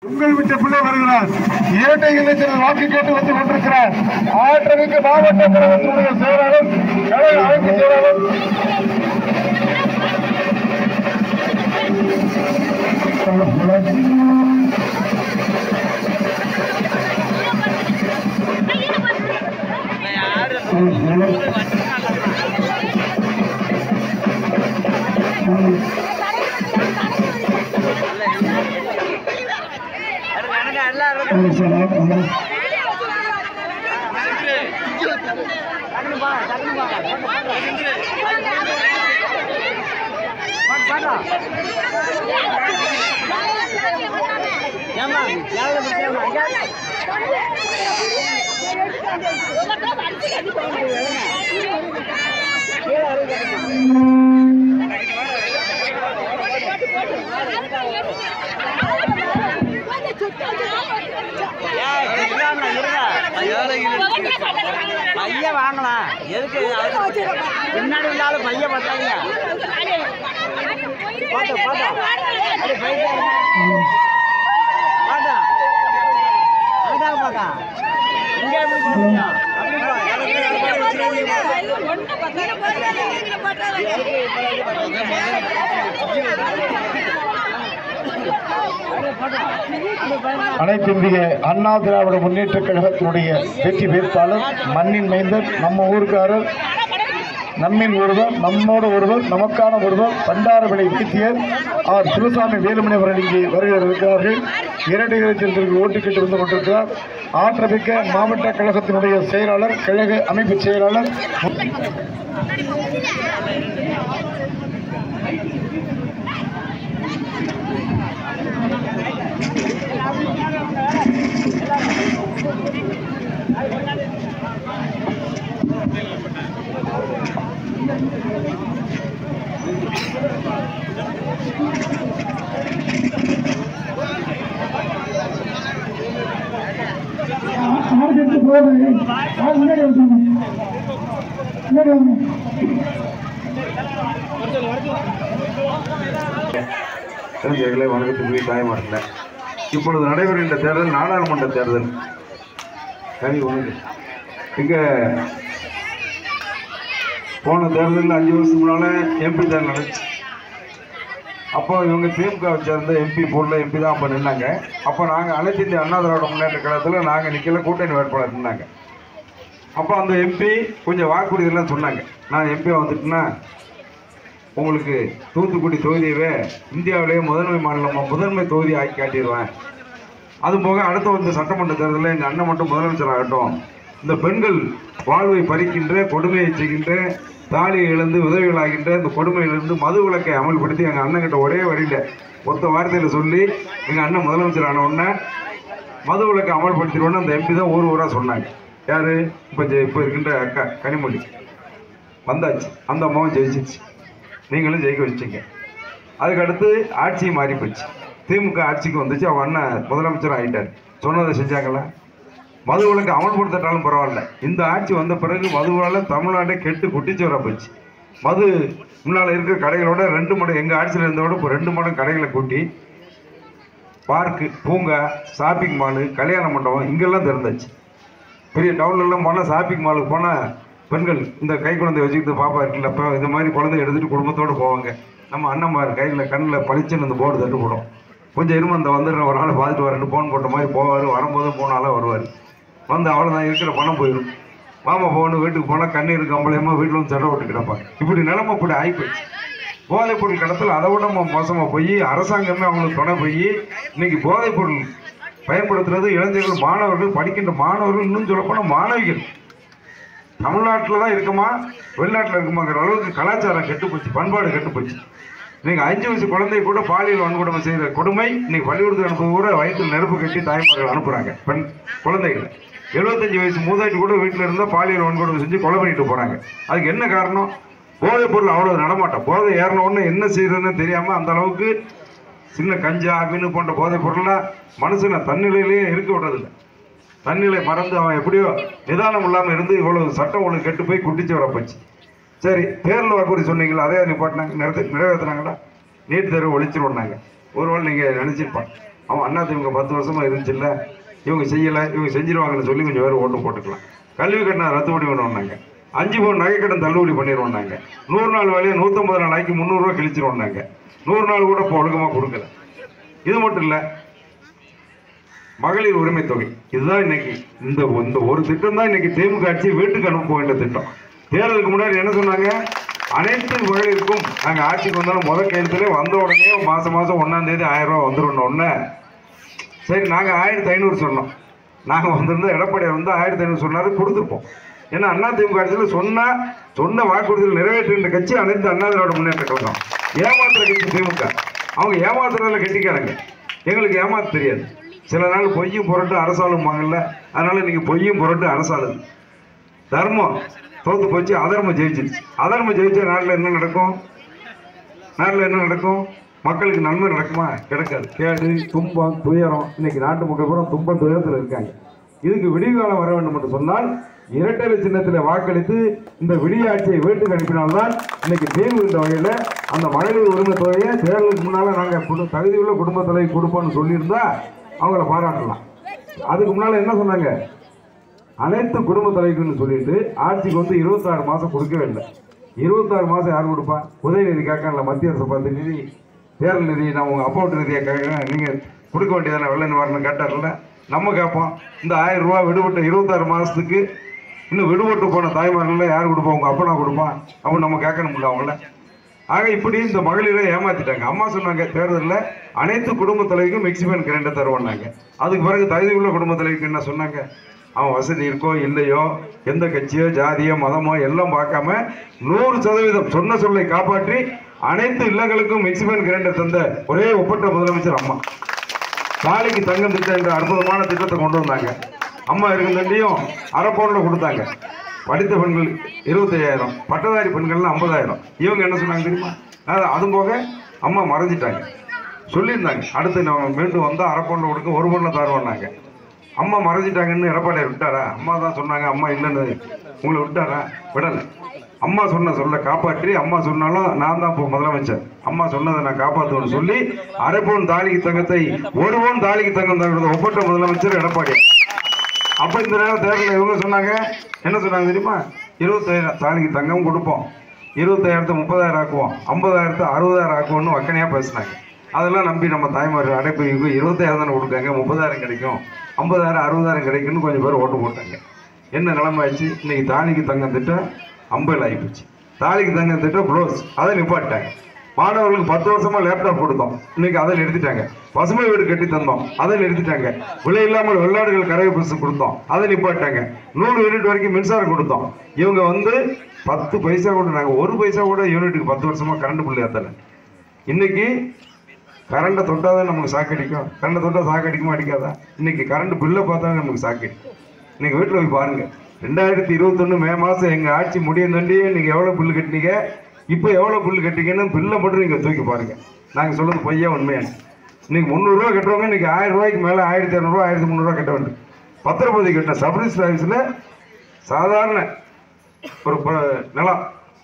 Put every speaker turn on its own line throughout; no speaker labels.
உங்கள் விட்ட பிள்ளை வருகிறார் இரட்டை இளைஞர் வாக்கு கேட்டு வந்து கொண்டிருக்கிறார் ஆற்றமிக்க மாவட்ட கழகத்தினுடைய செயலாளர் கழக அமைப்பு செயலாளர்
பைய வாங்கலாம் எதுக்கு அதுக்கு பின்னாடி இருந்தாலும் பைய பார்த்தாங்க பாத்தா பாத்தா அப்படி பைசா பாத்தா பாத்தா பாத்தா இங்கே எப்படி போறீங்க அப்படி போ எனக்கு அது மாதிரி வச்சிருக்கீங்க.
அனைத்து இந்திய அண்ணா திராவிட முன்னேற்ற கழகத்தினுடைய வெற்றி வேட்பாளர் மண்ணின் மைந்தர் நம்ம ஊருக்காரர் நம்மின் ஒருவர் நம்மோட ஒருவர் நமக்கான ஒருவர் பண்டாரவிளை வைத்தியர் அவர் சிவசாமி வேலுமணி அவர்கள் இங்கே வருகிற இருக்கிறார்கள் இரட்டை இலட்சத்திற்கு ஓட்டு கேட்டு வந்து கொண்டிருக்கிறார் ஆற்றமிக்க மாவட்ட கழகத்தினுடைய செயலாளர் கழக அமைப்பு செயலாளர்
தெரிஞ்சவர்களை வணக்கத்துக்குரிய தாய்மார்கள இப்பொழுது நடைபெறுகின்ற தேர்தல் நாடாளுமன்ற தேர்தல் கனி ஒன்று இங்க போன தேர்தலில் அஞ்சு வருஷம் முன்னால எம்பி தேர்தல் நடந்துச்சு அப்போ இவங்க திமுகவை சேர்ந்த எம்பி பொருள் எம்பி தான் அப்போ நின்னாங்க அப்போ நாங்கள் அனைத்து இந்திய அண்ணா திராவிட முன்னேற்ற கழகத்தில் நாங்கள் நிற்கல கூட்டணி வேட்பாளர் நின்னாங்க அப்போ அந்த எம்பி கொஞ்சம் வாக்குறுதியெல்லாம் சொன்னாங்க நான் எம்பியாக வந்துட்டுன்னா உங்களுக்கு தூத்துக்குடி தொகுதியவே இந்தியாவிலேயே முதன்மை மாநிலம் முதன்மை தொகுதி ஆக்கி காட்டிடுவேன் அது போக அடுத்த வந்து சட்டமன்ற தேர்தலில் எங்கள் அண்ணன் மட்டும் முதலமைச்சர் ஆகட்டும் இந்த பெண்கள் வாழ்வை பறிக்கின்ற கொடுமையை செய்கின்ற தாலியை இழந்து உதவிகளாகின்ற இந்த கொடுமையிலிருந்து மது விலக்கை அமல்படுத்தி எங்கள் அண்ணன் கிட்ட ஒரே வழியில் ஒத்த வார்த்தையில் சொல்லி எங்கள் அண்ணன் முதலமைச்சர் ஆன உடனே மது விலக்கை அமல்படுத்திடுவோன்னு அந்த எம்பி தான் ஊர் ஊராக சொன்னாங்க யார் இப்போ இப்போ இருக்கின்ற அக்கா கனிமொழி வந்தாச்சு அந்த அம்மாவும் ஜெயிச்சிச்சு நீங்களும் ஜெயிக்க வச்சிங்க அதுக்கடுத்து ஆட்சி மாறி போச்சு திமுக ஆட்சிக்கு வந்துச்சு அவன் அண்ணன் முதலமைச்சர் ஆகிட்டார் சொன்னதை செஞ்சாங்களா மது விலக்கு அமல்படுத்திட்டாலும் பரவாயில்ல இந்த ஆட்சி வந்த பிறகு மதுவால் தமிழ்நாட்டை கெட்டு குட்டிச்சோரா போச்சு மது முன்னால் இருக்கிற கடைகளோட ரெண்டு மடம் எங்கள் ஆட்சியில் இருந்தோட இப்போ ரெண்டு மடம் கடைகளை கூட்டி பார்க்கு பூங்கா ஷாப்பிங் மாலு கல்யாண மண்டபம் இங்கெல்லாம் திறந்தாச்சு பெரிய டவுன்லலாம் போனால் ஷாப்பிங் மாலுக்கு போனால் பெண்கள் இந்த கை குழந்தை வச்சுக்கிட்டு பாப்பா இருக்குல்ல அப்போ இந்த மாதிரி குழந்தை எடுத்துகிட்டு குடும்பத்தோடு போவாங்க நம்ம அண்ணன்மார் கையில் கண்ணில் பளிச்சுன்னு இந்த போர்டு தட்டு போடும் கொஞ்சம் இரும அந்த வந்துடுற ஒரு ஆள் பார்த்துட்டு வரேன் ஃபோன் போட்ட மாதிரி போவார் வரும்போது போனாலும் வருவார் வந்து அவ்வளோதான் இருக்கிற பணம் போயிடும் மாமா போகணும் வீட்டுக்கு போனால் கண்ணீர் கம்பளையமா வீட்டில் வந்து சட்டை விட்டு கிடப்பாங்க இப்படி நிலைமை இப்படி ஆகிப்போச்சு போதைப் பொருள் கடத்தல் அதை விட மோ- மோசமா போய் அரசாங்கமே அவங்களுக்கு துணை போய் இன்னைக்கு போதைப் பொருள் பயன்படுத்துறது இளைஞர்கள் மாணவர்கள் படிக்கின்ற மாணவர்கள் இன்னும் சொல்லப்போனால் மாணவிகள் தமிழ்நாட்டில் தான் இருக்குமா வெளிநாட்டில் இருக்குமாங்கிற அளவுக்கு கலாச்சாரம் கெட்டு போச்சு பண்பாடு கெட்டு போச்சு இன்னைக்கு அஞ்சு வயசு குழந்தை கூட பாலியல் வன்கொடுமை செய்கிற கொடுமை இன்னைக்கு பள்ளிக்கூடத்துக்கு அனுப்புறது கூட வயிற்றில் நெருப்பு கட்டி தாய்மார்கள் அனுப்புறாங்க பெண் குழந்தைகளை எழுபத்தஞ்சு வயசு மூதாட்டி கூட வீட்டில் இருந்தால் பாலியல் வன்கொடுமை செஞ்சு கொலை பண்ணிட்டு போறாங்க அதுக்கு என்ன காரணம் போதைப் பொருள் அவ்வளோ நடமாட்டம் போதை ஏறின உடனே என்ன செய்யறதுன்னு தெரியாம அந்த அளவுக்கு சின்ன கஞ்சா அபின்னு போன்ற போதைப் பொருள்லாம் மனுஷனை தன்னிலையிலேயே இருக்க விடுறதில்லை தன்னிலை மறந்து அவன் எப்படியோ நிதானம் இல்லாமல் இருந்து இவ்வளவு சட்டம் ஒழுங்கு கெட்டு போய் குட்டிச்சு வர போச்சு சரி தேர்தல் வாக்குறுதி சொன்னீங்களா அதே நிப்பாட்டினாங்க நிறைவேற்ற நிறைவேற்றினாங்களா நீட் தேர்வு ஒழிச்சிருவோம்னாங்க ஒருவேளை நீங்கள் நினச்சிருப்பாங்க அவன் அண்ணா திமுக பத்து வருஷமா இருந்துச்சுல்ல இவங்க செய்யலை இவங்க செஞ்சிருவாங்கன்னு சொல்லி கொஞ்சம் பேர் ஓட்டு போட்டுக்கலாம் கல்வி கட்டணம் ரத்துபடி பண்ணுவோம்னாங்க அஞ்சு பவுன் நகைக்கடன் தள்ளுபடி பண்ணிடுவோம்னாங்க நூறு நாள் வேலையை நூற்றம்பது நாள் ஆக்கி முந்நூறுரூவா கிழிச்சிருவோம்னாங்க நூறு நாள் கூட இப்போ ஒழுக்கமாக கொடுக்கல இது மட்டும் இல்லை மகளிர் உரிமை தொகை இதுதான் இன்னைக்கு இந்த இந்த ஒரு திட்டம் தான் இன்னைக்கு திமுக ஆட்சி வீட்டுக்கு அனுப்ப வேண்டிய திட்டம் தேர்தலுக்கு முன்னாடி என்ன சொன்னாங்க அனைத்து மகளிருக்கும் நாங்க ஆட்சிக்கு வந்தாலும் முதல் கையெழுத்துல வந்த உடனே மாசம் மாசம் ஒன்னாம் தேதி ஆயிரம் ரூபாய் வந்துடும் உடனே சரி நாங்க ஆயிரத்தி ஐநூறு சொன்னோம் நாங்க வந்திருந்தா எடப்பாடியார் வந்து ஆயிரத்தி ஐநூறு சொன்னாரு கொடுத்துருப்போம் ஏன்னா அண்ணா திமுக ஆட்சியில் சொன்னா சொன்ன வாக்குறுதிகள் நிறைவேற்றுகின்ற கட்சி அனைத்து அண்ணா திராவிட முன்னேற்ற கழகம் ஏமாத்துற கட்சி திமுக அவங்க ஏமாத்துறதுல கெட்டிக்காரங்க எங்களுக்கு ஏமாத்த தெரியாது சில நாள் பொய்யும் புரட்டு அரசாளும்பாங்கல்ல அதனால நீங்க பொய்யும் புரட்டு அரசாளுது தர்மம் தோத்து போச்சு அதர்மம் ஜெயிச்சிருச்சு அதர்மம் ஜெயிச்ச நாட்டில் என்ன நடக்கும் நாட்டில் என்ன நடக்கும் மக்களுக்கு நன்மை நடக்குமா கிடைக்காது கேடு துன்பம் துயரம் இன்னைக்கு நாட்டு மக்கள் பூரா துன்பம் துயரத்தில் இருக்காங்க இதுக்கு விடிவுகாலம் வர வேண்டும் என்று சொன்னால் இரட்டை சின்னத்தில் வாக்களித்து இந்த விடியாட்சியை வீட்டுக்கு அனுப்பினால்தான் இன்னைக்கு தீர்வு இந்த வகையில் அந்த மகளிர் உரிமை தொகையை தேர்தலுக்கு முன்னால் நாங்கள் தகுதியுள்ள குடும்ப தலைவி கொடுப்போம்னு சொல்லியிருந்தா அவங்கள பாராட்டலாம் அதுக்கு முன்னால் என்ன சொன்னாங்க அனைத்து குடும்ப தலைவர்கள்னு சொல்லிட்டு ஆட்சிக்கு வந்து இருபத்தாறு மாசம் கொடுக்கவே இல்லை இருபத்தாறு மாசம் யார் கொடுப்பா உதயநிதி கேட்கல மத்திய அரசு பார்த்து நிதி தேர்தல் நிதி நான் உங்க அக்கௌண்ட் நிதியை கேட்குறேன் நீங்க கொடுக்க வேண்டியதானே வெள்ள நிவாரணம் கேட்டார்ல நம்ம கேட்போம் இந்த ஆயிரம் ரூபாய் விடுபட்ட இருபத்தாறு மாசத்துக்கு இன்னும் விடுபட்டு போன தாய்மார்கள்ல யார் கொடுப்பா உங்க அப்பனா கொடுப்பான் அப்போ நம்ம கேட்கணும்ல அவங்கள ஆக இப்படி இந்த மகளிரை ஏமாத்திட்டாங்க அம்மா சொன்னாங்க தேர்தலில் அனைத்து குடும்ப தலைவிக்கும் மிக்சிமேன் கிரைண்டை தருவோம்னாங்க அதுக்கு பிறகு தகுதி உள்ள குடும்ப தலைவிக்கு என்ன சொன்னாங்க அவன் வசதி இருக்கோ இல்லையோ எந்த கட்சியோ ஜாதியோ மதமோ எல்லாம் பார்க்காம நூறு சதவீதம் சொன்ன சொல்லை காப்பாற்றி அனைத்து இல்லங்களுக்கும் மிக்சிமேன் கிரைண்டர் தந்த ஒரே ஒப்பற்ற முதலமைச்சர் அம்மா தாலிக்கு தங்கம் திட்டம் என்ற அற்புதமான திட்டத்தை கொண்டு வந்தாங்க அம்மா இருக்கின்றையும் அரை பவுன்ல கொடுத்தாங்க படித்த பெண்கள் இருபத்தையாயிரம் பட்டதாரி பெண்கள்லாம் ஐம்பதாயிரம் இவங்க என்ன சொன்னாங்க தெரியுமா அது- அதுவும் போக அம்மா மறைஞ்சிட்டாங்க சொல்லியிருந்தாங்க அடுத்து நம்ம மீண்டும் வந்தால் அரை பவுன்ல கொடுக்க ஒரு பவுன்ல தருவோம்னாங்க அம்மா மறைஞ்சிட்டாங்கன்னு எடப்பாடியார் விட்டாரா அம்மா தான் சொன்னாங்க அம்மா இல்லைன்னு உங்களை விட்டாரா விடலை அம்மா சொன்ன சொல்ல காப்பாற்றி அம்மா சொன்னாலும் நான் தான் இப்போ முதலமைச்சர் அம்மா சொன்னதை நான் காப்பாற்றுவேன்னு சொல்லி அரை பவுன் தாலிக்கு தங்கத்தை ஒரு பவுன் தாலிக்கு தங்கம் தருவது ஒப்பற்ற முதலமைச்சர் எடப்பாடி அப்ப இந்த நேரம் தேர்தலில் இவங்க சொன்னாங்க என்ன சொன்னாங்க தெரியுமா இருபத்தாயிரம் தாலிக்கு தங்கம் கொடுப்போம் இருபத்தாயிரத்தை முப்பதாயிரம் ஆக்குவோம் ஐம்பதாயிரத்தை அறுபதாயிரம் ஆக்குவோம்னு வக்கனையாக பேசினாங்க அதெல்லாம் நம்பி நம்ம தாய்மார் அடைப்பு இவங்க இருபத்தாயிரம் தானே கொடுக்காங்க முப்பதாயிரம் கிடைக்கும் ஐம்பதாயிரம் அறுபதாயிரம் கிடைக்கும்னு கொஞ்சம் பேர் ஓட்டு போட்டாங்க என்ன நிலைமை ஆச்சு இன்னைக்கு தாலிக்கு தங்கம் திட்டம் ஐம்பது ஆகிப்போச்சு தாலிக்கு தங்கம் திட்டம் க்ளோஸ் அதை நிப்பாட்டாங்க மாணவர்களுக்கு பத்து வருஷமா லேப்டாப் கொடுத்தோம் இன்னைக்கு அதை நிறுத்திட்டாங்க பசுமை வீடு கட்டி தந்தோம் அதை நிறுத்திட்டாங்க விலை இல்லாமல் வெள்ளாடுகள் கறவை பசு கொடுத்தோம் அதை நிப்பாட்டாங்க நூறு யூனிட் வரைக்கும் மின்சாரம் கொடுத்தோம் இவங்க வந்து பத்து பைசா கூட நாங்கள் ஒரு பைசா கூட யூனிட்டுக்கு பத்து வருஷமா கரண்ட் பில்லு ஏற்றலை இன்னைக்கு கரண்டை தொட்டாதான் நமக்கு சாக்கடிக்கும் கரண்டை தொட்டா சாக்கடிக்குமா அடிக்காதா இன்னைக்கு கரண்ட் பில்லை பார்த்தா நமக்கு சாக்கடிக்கும் இன்னைக்கு வீட்டில் போய் பாருங்க ரெண்டாயிரத்தி இருபத்தொன்று மே மாதம் எங்கள் ஆட்சி முடியும் தாண்டி நீங்கள் எவ்வளோ பில்லு கட்டினீங்க இப்போ எவ்வளோ பில்லு கட்டிங்கன்னு பில்லை மட்டும் நீங்கள் தூக்கி பாருங்க நாங்கள் சொல்றது பொய்யா உண்மையான இன்னைக்கு முந்நூறுரூவா கட்டுறவங்க இன்னைக்கு ஆயிரம் ரூபாய்க்கு மேலே ஆயிரத்தி இரநூறுவா ஆயிரத்தி முந்நூறுரூவா கட்ட வேண்டும் பத்திரப்பதி கட்டின சப்ரிஸ் ஆஃபீஸில் சாதாரண ஒரு ப- நிலம்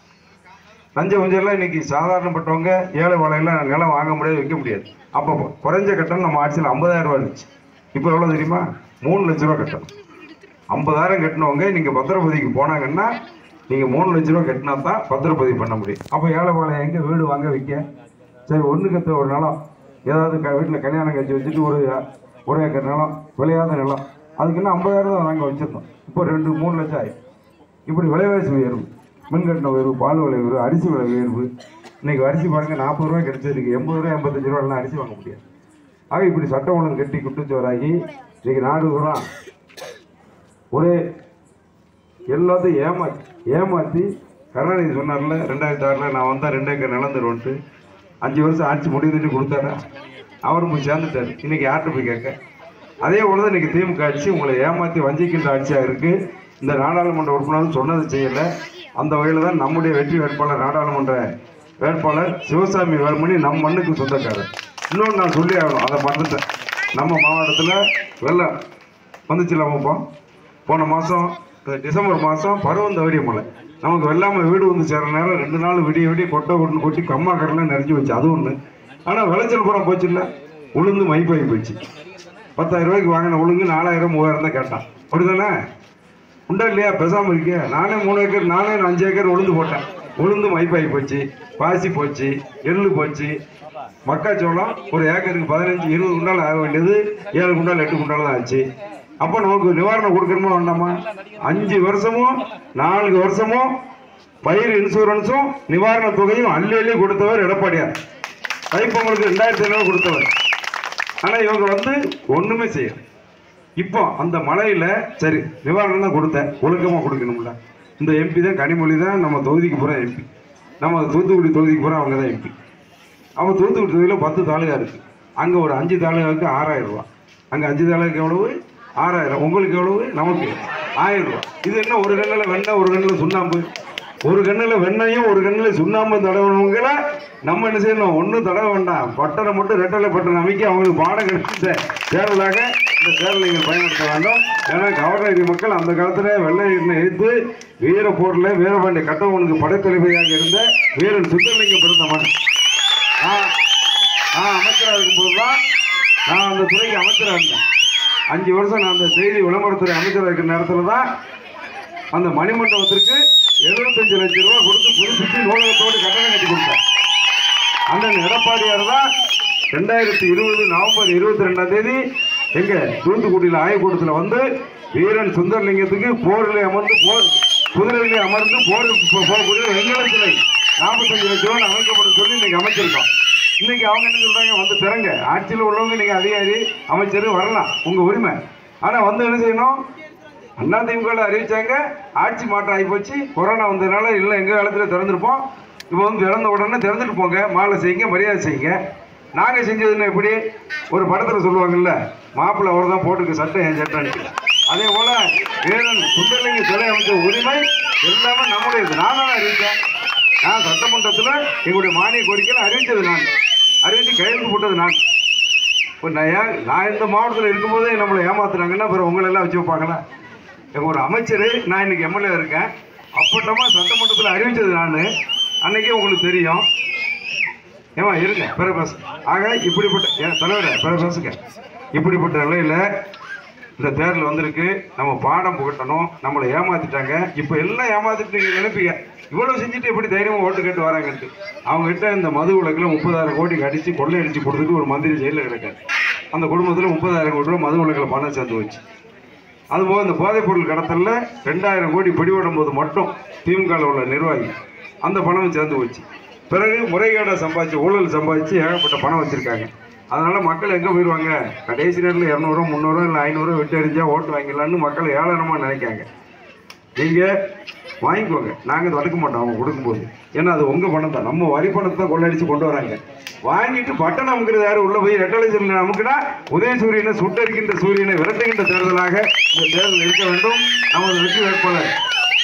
லஞ்ச வஞ்செல்லாம் இன்னைக்கு சாதாரணப்பட்டவங்க ஏழை வாழையெல்லாம் நிலம் வாங்க முடியாது விற்க முடியாது அப்போ குறைஞ்ச கட்டணம் நம்ம ஆட்சியில் ஐம்பதாயிரம் ரூபாய் இருந்துச்சு இப்போ எவ்வளோ தெரியுமா மூணு லட்ச ரூபா கட்டணும் ஐம்பதாயிரம் கட்டினவங்க நீங்கள் பத்திரப்பதிக்கு போனாங்கன்னா நீங்கள் மூணு லட்ச ரூபா கட்டினா தான் பத்திரப்பதிவு பண்ண முடியும் அப்போ ஏழை வாழை எங்கே வீடு வாங்க விற்க சரி ஒன்று கத்த ஒரு நிலம் ஏதாவது க வீட்டில் கல்யாணம் கட்சி வச்சுட்டு ஒரு ஒரு ஏக்கர் நிலம் விளையாத நிலம் அதுக்கு இன்னும் ஐம்பதாயிரம் தான் நாங்கள் வச்சுருந்தோம் இப்போ ரெண்டு மூணு லட்சம் ஆயிடும் இப்படி விலைவாசி உயர்வு மின்கட்டண உயர்வு பால் விலை உயர்வு அரிசி விலை உயர்வு இன்னைக்கு அரிசி பாருங்க நாற்பது ரூபாய் கிடைச்சதுக்கு எண்பது ரூபாய் எண்பத்தஞ்சு ரூபாய்லாம் அரிசி வாங்க முடியாது ஆக இப்படி சட்டம் ஒழுங்கு கட்டி குட்டுச்சோராகி இன்னைக்கு நாடு பூரா ஒரே எல்லாத்தையும் ஏமாத்தி ஏமாற்றி கருணாநிதி சொன்னார்ல ரெண்டாயிரத்தி ஆறில் நான் வந்தால் ரெண்டு ஏக்கர் நிலம் தருவோன்ட்டு அஞ்சு வருஷம் ஆட்சி முடிவுட்டு கொடுத்தாரா அவரும் போய் சேர்ந்துட்டார் இன்னைக்கு யார்கிட்ட போய் கேட்க அதே போல தான் இன்னைக்கு திமுக ஆட்சி உங்களை ஏமாற்றி வஞ்சிக்கின்ற ஆட்சியாக இருக்கு இந்த நாடாளுமன்ற உறுப்பினர் சொன்னது செய்யலை அந்த வகையில் தான் நம்முடைய வெற்றி வேட்பாளர் நாடாளுமன்ற வேட்பாளர் சிவசாமி வேலுமணி நம் மண்ணுக்கு சொந்தக்காரர் இன்னொன்று நான் சொல்லி ஆகணும் அதை மறந்துட்டேன் நம்ம மாவட்டத்தில் வெள்ளம் வந்துச்சுல இப்போ போன மாதம் டிசம்பர் மாதம் பருவந்தவரிய மலை நமக்கு வெள்ளாமை வீடு வந்து சேர நேரம் ரெண்டு நாள் விடிய விடிய கொட்டை கொட்டு கொட்டி கம்மா கரெல்லாம் நிறைஞ்சு வச்சு அது ஒன்று ஆனால் விளைச்சல் பூரா போச்சு இல்லை உளுந்து மைப்பாகி போச்சு பத்தாயிரம் ரூபாய்க்கு வாங்கின உளுந்து நாலாயிரம் மூவாயிரம் தான் கேட்டான் அப்படிதானே உண்டா இல்லையா பேசாமல் இருக்கியா நானே மூணு ஏக்கர் நானே அஞ்சு ஏக்கர் உளுந்து போட்டேன் உளுந்து மைப்பாகி போச்சு பாசி போச்சு எள்ளு போச்சு மக்காச்சோளம் ஒரு ஏக்கருக்கு பதினஞ்சு இருபது குண்டால் ஆக வேண்டியது ஏழு குண்டால் எட்டு குண்டால் தான் ஆச்சு அப்போ நமக்கு நிவாரணம் கொடுக்கணுமா வேண்டாமா அஞ்சு வருஷமும் நான்கு வருஷமும் பயிர் இன்சூரன்ஸும் நிவாரண தொகையும் அள்ளி அள்ளி கொடுத்தவர் எடப்பாடியார் தைப்பொங்கலுக்கு ரெண்டாயிரத்தி ஐநூறு கொடுத்தவர் ஆனால் இவங்க வந்து ஒன்றுமே செய்யல இப்போ அந்த மழையில் சரி நிவாரணம் தான் கொடுத்தேன் ஒழுக்கமாக கொடுக்கணும்ல இந்த எம்பி தான் கனிமொழி தான் நம்ம தொகுதிக்கு போகிற எம்பி நம்ம தூத்துக்குடி தொகுதிக்கு போகிற அவங்க தான் எம்பி அவன் தூத்துக்குடி தொகுதியில் பத்து தாலுகா இருக்குது அங்கே ஒரு அஞ்சு தாலுகாவுக்கு ஆறாயிரம் ரூபா அங்கே அஞ்சு தாலுகாக்கு எவ்வளவு ஆறாயிரம் உங்களுக்கு எவ்வளவு நமக்கு ஆயிரம் ரூபா இது என்ன ஒரு கண்ணில் வெண்ணெய் ஒரு கண்ணில் சுண்ணாம்பு ஒரு கண்ணில் வெண்ணையும் ஒரு கண்ணில் சுண்ணாம்பு தடவனவங்கள நம்ம என்ன செய்யணும் ஒன்றும் தடவ வேண்டாம் பட்டணம் மட்டும் ரெட்டலை பட்டணம் அமைக்க அவங்களுக்கு பாடம் கிடைச்ச தேர்தலாக இந்த தேர்தலை நீங்கள் பயன்படுத்த வேண்டும் ஏன்னா கவர்னரி மக்கள் அந்த காலத்தில் வெள்ளை எண்ணெய் எதிர்த்து வீர போரில் வீரபாண்டிய கட்டவனுக்கு படைத்தளபதியாக இருந்த வீரன் சுந்தரலிங்கம் பிறந்த மகன் நான் நான் அமைச்சராக இருக்கும்போது தான் நான் அந்த துறைக்கு அமைச்சராக இருந்தேன் அஞ்சு வருஷம் நான் அந்த செய்தி விளம்பரத்துறை அமைச்சராக இருக்கிற நேரத்தில் தான் அந்த மணிமண்டபத்திற்கு எழுபத்தஞ்சு லட்சம் ரூபாய் கொடுத்து புதுப்பிச்சு நூலகத்தோடு கட்டணம் கட்டி கொடுத்தேன் அண்ணன் எடப்பாடியார் தான் ரெண்டாயிரத்தி இருபது நவம்பர் இருபத்தி ரெண்டாம் தேதி எங்க தூத்துக்குடியில் ஆயக்கூடத்தில் வந்து வீரன் சுந்தரலிங்கத்துக்கு போரில் அமர்ந்து போர் குதிரையிலே அமர்ந்து போர் போ- போகக்கூடிய வெங்கல சிலை நாற்பத்தஞ்சு லட்சம் ரூபாய் அமைக்கப்படும் சொல்லி இன்னைக்கு அமைச்சிருக்கோம் இன்னைக்கு அவங்க என்ன சொல்றாங்க வந்து திறங்க ஆட்சியில் உள்ளவங்க நீங்க அதிகாரி அமைச்சர் வரலாம் உங்க உரிமை ஆனா வந்து என்ன செய்யணும் அண்ணா திமுக அறிவிச்சாங்க ஆட்சி மாற்றம் ஆகி போச்சு கொரோனா வந்ததுனால இல்லை எங்க காலத்துல திறந்திருப்போம் இப்போ வந்து திறந்த உடனே திறந்துட்டு போங்க மாலை செய்யுங்க மரியாதை செய்யுங்க நாங்க செஞ்சதுன்னு எப்படி ஒரு படத்துல சொல்லுவாங்கல்ல மாப்பிள்ளை அவர் தான் போட்டுக்க சட்டை என் சட்டைன்னு அதே போல வீரன் சுந்தரலிங்க சிலை அமைச்ச உரிமை எல்லாமே நம்முடையது நான் தான் அறிவித்தேன் நான் சட்டமன்றத்தில் எங்களுடைய மானிய கோரிக்கையில் அறிவித்தது நான் அறிவித்து கையெழுத்து போட்டது நான் இப்போ நான் ஏன் நான் இந்த மாவட்டத்தில் இருக்கும்போதே நம்மளை ஏமாத்துறாங்கன்னா அப்புறம் உங்களை எல்லாம் வச்சு வைப்பாங்களா எங்க ஒரு அமைச்சர் நான் இன்னைக்கு எம்எல்ஏ இருக்கேன் அப்பட்டமா சட்டமன்றத்தில் அறிவிச்சது நான் அன்னைக்கே உங்களுக்கு தெரியும் ஏமா இருங்க பிற பேசு ஆக இப்படிப்பட்ட ஏன் தலைவரே பிற பேசுங்க இப்படிப்பட்ட நிலையில இந்த தேர்தல் வந்திருக்கு நம்ம பாடம் புகட்டணும் நம்மளை ஏமாத்திட்டாங்க இப்போ எல்லாம் ஏமாத்திட்டு நீங்க நினைப்பீங்க இவ்வளவு செஞ்சுட்டு எப்படி தைரியமா ஓட்டு கேட்டு வராங்கன்ட்டு அவங்க கிட்ட இந்த மது விளக்குல முப்பதாயிரம் கோடிக்கு அடிச்சு கொள்ளையடிச்சு கொடுத்துட்டு ஒரு மந்திரி ஜெயிலில் கிடக்காரு அந்த குடும்பத்தில் முப்பதாயிரம் கோடி ரூபாய் மது விளக்கில் பணம் சேர்ந்து வச்சு அதுபோக இந்த போதைப் பொருள் கடத்தலில் ரெண்டாயிரம் கோடி பிடிபடும் போது மட்டும் திமுகவில் உள்ள நிர்வாகி அந்த பணம் சேர்ந்து போச்சு பிறகு முறைகேடாக சம்பாதிச்சு ஊழல் சம்பாதிச்சு ஏகப்பட்ட பணம் வச்சிருக்காங்க அதனால மக்கள் எங்கே போயிடுவாங்க கடைசி நேரத்தில் இரநூறுவா முந்நூறுவா இல்லை ஐநூறுரூவா விட்டு அடிச்சா ஓட்டு வாங்கிடலான்னு மக்கள் ஏளனமாக நினைக்காங்க நீங்கள் வாங்கிக்கோங்க நாங்கள் தடுக்க மாட்டோம் அவங்க கொடுக்கும்போது ஏன்னா அது உங்கள் பணம் தான் நம்ம வரி பணத்தை தான் கொள்ளடிச்சு கொண்டு வராங்க வாங்கிட்டு பட்டம் அமுக்கிறது யாரு உள்ள போய் ரெட்டலை அமுக்குனா உதயசூரியனை சுட்டரிக்கின்ற சூரியனை விரட்டுகின்ற தேர்தலாக இந்த தேர்தல் இருக்க வேண்டும் நமது வெற்றி வேட்பாளர்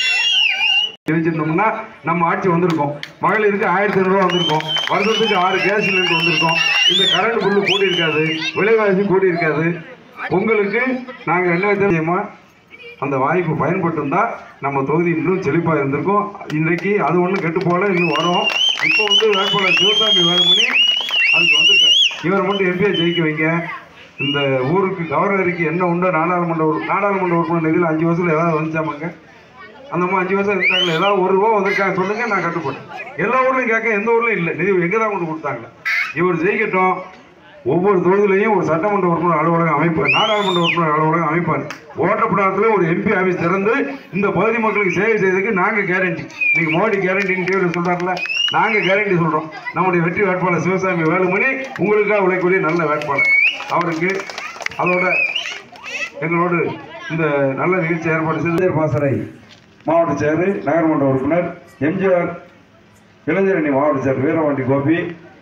தெரிஞ்சிருந்தோம்னா நம்ம ஆட்சி வந்திருக்கோம் மகளிருக்கு ஆயிரத்தி ஐநூறுரூவா வந்திருக்கோம் வருஷத்துக்கு ஆறு கேஸ் சிலிண்டர் வந்திருக்கோம் இந்த கரண்ட் பில்லு கூடி இருக்காது விலைவாசி கூடி இருக்காது உங்களுக்கு நாங்கள் என்ன தெரியுமா அந்த வாய்ப்பு பயன்பட்டிருந்தா நம்ம தொகுதி இன்னும் செழிப்பாக இருந்திருக்கும் இன்றைக்கு அது ஒன்றும் கெட்டு போல இன்னும் வரும் இப்போ வந்து வேட்பாளர் சிவசாமி வேலுமணி அதுக்கு வந்திருக்காரு இவர் மட்டும் எம்பியை ஜெயிக்க வைங்க இந்த ஊருக்கு கவர்னருக்கு என்ன உண்டோ நாடாளுமன்ற உறு- நாடாளுமன்ற உறுப்பினர் நிதியில் அஞ்சு வருஷத்துல ஏதாவது வந்துச்சாமாங்க அந்த அம்மா அஞ்சு வருஷம் இருக்காங்களே ஏதாவது ஒரு ரூபா வந்திருக்காங்க சொல்லுங்க நான் கட்டுப்பட்டேன் எல்லா ஊர்லயும் கேட்க எந்த ஊர்லயும் இல்லை நிதி எங்க தான் கொண்டு கொடுத்தாங்க இவர் ஜெயிக்கட்டும் ஒவ்வொரு தொகுதியிலையும் ஒரு சட்டமன்ற உறுப்பினர் அலுவலகம் அமைப்பார் நாடாளுமன்ற உறுப்பினர் அலுவலகம் அமைப்பார் ஓட்டப்படாதத்தில் ஒரு எம்பி ஆபீஸ் திறந்து இந்த பகுதி மக்களுக்கு சேவை செய்யறதுக்கு நாங்க கேரண்டி நீங்க மோடி கேரண்டின்னு டிவியில் சொல்றாருல நாங்க கேரண்டி சொல்றோம் நம்முடைய வெற்றி வேட்பாளர் சிவசாமி வேலுமணி உங்களுக்காக உழைக்கக்கூடிய நல்ல வேட்பாளர் அவருக்கு அதோட எங்களோடு இந்த நல்ல நிகழ்ச்சி ஏற்பாடு செய்த பாசறை மாவட்ட செயலர் நகர்மன்ற உறுப்பினர் எம்ஜிஆர் இளைஞரணி மாவட்ட செயலர் வீரபாண்டி கோபி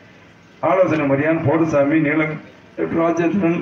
ஆலோசனை மரியான் போடுசாமி நீலக் ராஜேந்திரன்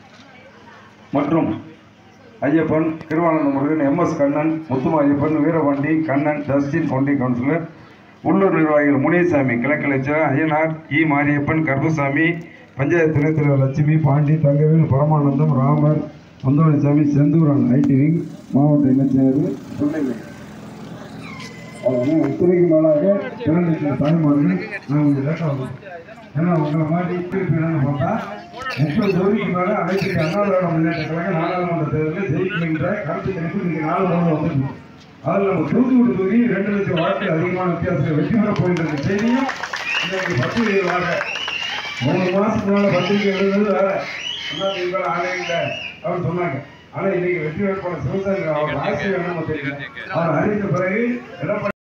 மற்றும் ஐயப்பன் திருவானந்த முருகன் எம் எஸ் கண்ணன் முத்துமா ஐயப்பன் வீரபாண்டி கண்ணன் டஸ்டின் கவுண்டி கவுன்சிலர் உள்ளூர் நிர்வாகிகள் முனியசாமி கிழக்கு லட்சம் ஐயனார் இ மாரியப்பன் கருப்பசாமி பஞ்சாயத்து துணைத் தலைவர் லட்சுமி பாண்டி தங்கவேல் பரமானந்தம் ராமர் அந்தோணிசாமி செந்தூரன் ஐடி விங் மாவட்ட இணைச்செயலர் பிள்ளைகள் அவ்வளவுதான். இத்துறைக்கு மேலாக திறந்திருக்கிற தாய்மார்கள் நான் கொஞ்சம் லேட்டாக ஏன்னா உங்களை மாதிரி இருப்பீங்கன்னு பார்த்தா முப்பது தொகுதிக்கு மேல அனைத்து இந்திய அண்ணா திராவிட முன்னேற்ற கழக நாடாளுமன்ற தேர்தலில் ஜெயிக்கின்ற கருத்து கணிப்பு இன்னைக்கு நாலு மூணு வந்துருக்கு அதில் நம்ம தூத்துக்குடி தொகுதி ரெண்டு லட்சம் வாக்கு அதிகமான வித்தியாசத்தில் வெற்றி பெற போகின்ற செய்தியும் இன்னைக்கு பத்திரிகைகளாக மூணு மாசத்துக்கு மேல பத்திரிகை எழுதுறது வேற அண்ணா திமுக ஆளே இல்லை அப்படின்னு சொன்னாங்க ஆனா இன்னைக்கு வெற்றி வேட்பாளர் சிவசேனா அவர் ஆசிரியர் என்ன தெரியல அவர் அறிவித்த பிறகு எடப்பாடி